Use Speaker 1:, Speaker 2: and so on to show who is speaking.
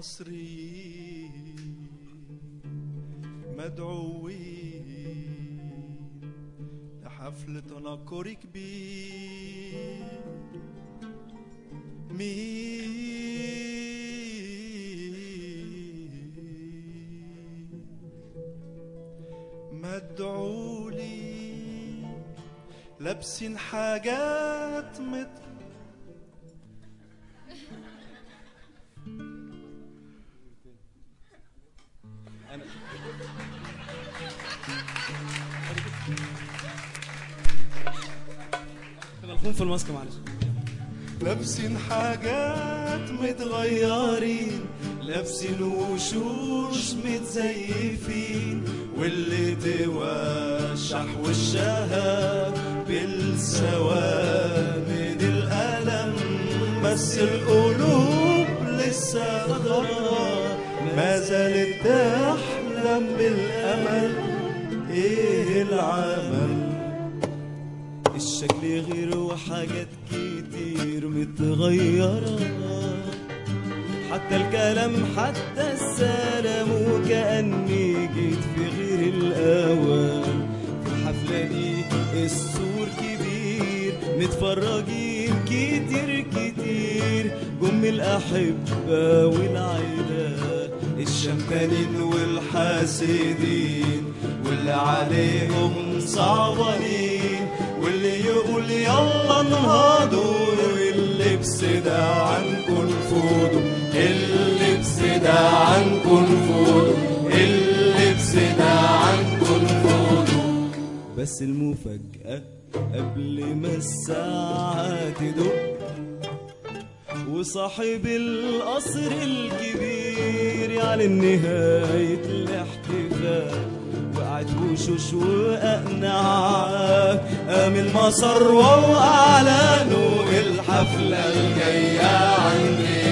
Speaker 1: المصريين مدعوين لحفل تنكر كبير مين مدعولي لابسين حاجات مت
Speaker 2: ملخوم في الماسك معلش
Speaker 1: لابسين حاجات متغيرين لابسين وشوش متزيفين واللي توشح وشها بالسوامد الألم بس القلوب لسه خضرا ما زالت تحلم بالأمل ايه العمل الشكل غير وحاجات كتير متغيرة حتى الكلام حتى السلام وكأني جيت في غير الأوان في الحفلة دي السور كبير متفرجين كتير كتير جم الأحبة والعيلة الشمتانين والحاسدين واللي عليهم صعبانين واللي يقول يلا انهضوا اللبس ده عنكم فودوا اللبس ده عنكم فودوا اللبس ده عنكم فودوا بس المفاجأة قبل ما الساعة تدق وصاحب القصر الكبير يعلن نهاية الاحتفال وقعت وشوش وأقنعة قام المسار وأعلنوا الحفلة الجاية عندنا